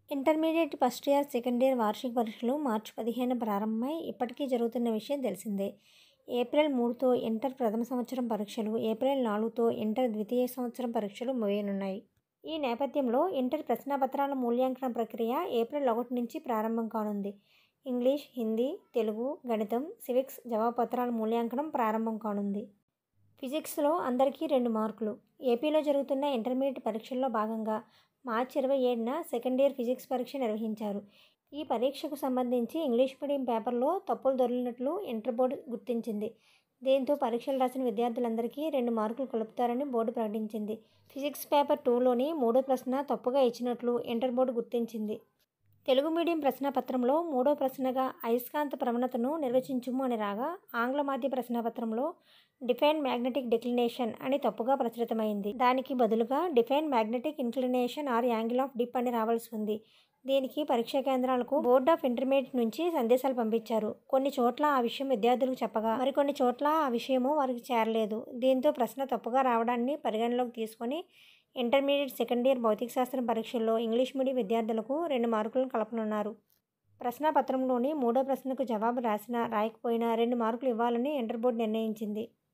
intermediate first year second year వార్షిక పరీక్షలు మార్చి పదిహేను ప్రారంభమై ఇప్పటికీ జరుగుతున్న విషయం తెలిసిందే ఏప్రిల్ మూడుతో ఇంటర్ ప్రథమ సంవత్సరం పరీక్షలు ఏప్రిల్ నాలుగుతో ఇంటర్ ద్వితీయ సంవత్సరం పరీక్షలు ముగియనున్నాయి ఈ నేపథ్యంలో ఇంటర్ ప్రశ్నాపత్రాల మూల్యాంకన ప్రక్రియ ఏప్రిల్ ఒకటి నుంచి ప్రారంభం కానుంది ఇంగ్లీష్ హిందీ తెలుగు గణితం సివిక్స్ జవాబుపత్రాల మూల్యాంకనం ప్రారంభం కానుంది ఫిజిక్స్లో అందరికీ రెండు మార్కులు ఏపీలో జరుగుతున్న ఇంటర్మీడియట్ పరీక్షల్లో భాగంగా మార్చి ఇరవై ఏడున సెకండ్ ఇయర్ ఫిజిక్స్ పరీక్ష నిర్వహించారు ఈ పరీక్షకు సంబంధించి ఇంగ్లీష్ మీడియం పేపర్లో తప్పులు దొరికినట్లు ఇంటర్ బోర్డు గుర్తించింది దీంతో పరీక్షలు రాసిన విద్యార్థులందరికీ రెండు మార్కులు కలుపుతారని బోర్డు ప్రకటించింది ఫిజిక్స్ పేపర్ టూలోని మూడో ప్రశ్న తప్పుగా ఇచ్చినట్లు ఇంటర్ బోర్డు గుర్తించింది తెలుగు మీడియం ప్రశ్నాపత్రంలో మూడో ప్రశ్నగా అయస్కాంత ప్రవణతను నిర్వచించుము అని రాగా ఆంగ్ల మాధ్య ప్రశ్నాపత్రంలో డిఫైన్ మ్యాగ్నెటిక్ డిక్లినేషన్ అని తప్పుగా ప్రచురితమైంది దానికి బదులుగా define magnetic inclination or angle of dip అని రావాల్సి ఉంది దీనికి పరీక్షా కేంద్రాలకు బోర్డ్ ఆఫ్ ఇంటర్మీడియట్ నుంచి సందేశాలు పంపించారు కొన్ని చోట్ల ఆ విషయం విద్యార్థులకు చెప్పగా మరికొన్ని చోట్ల ఆ విషయము వారికి చేరలేదు దీంతో ప్రశ్న తప్పుగా రావడాన్ని పరిగణలోకి తీసుకొని ఇంటర్మీడియట్ సెకండ్ ఇయర్ భౌతిక శాస్త్రం పరీక్షల్లో ఇంగ్లీష్ మీడియం విద్యార్థులకు రెండు మార్కులను కలపనున్నారు ప్రశ్నాపత్రంలోని మూడో ప్రశ్నకు జవాబు రాసినా రాయకపోయినా రెండు మార్కులు ఇవ్వాలని ఇంటర్ బోర్డు నిర్ణయించింది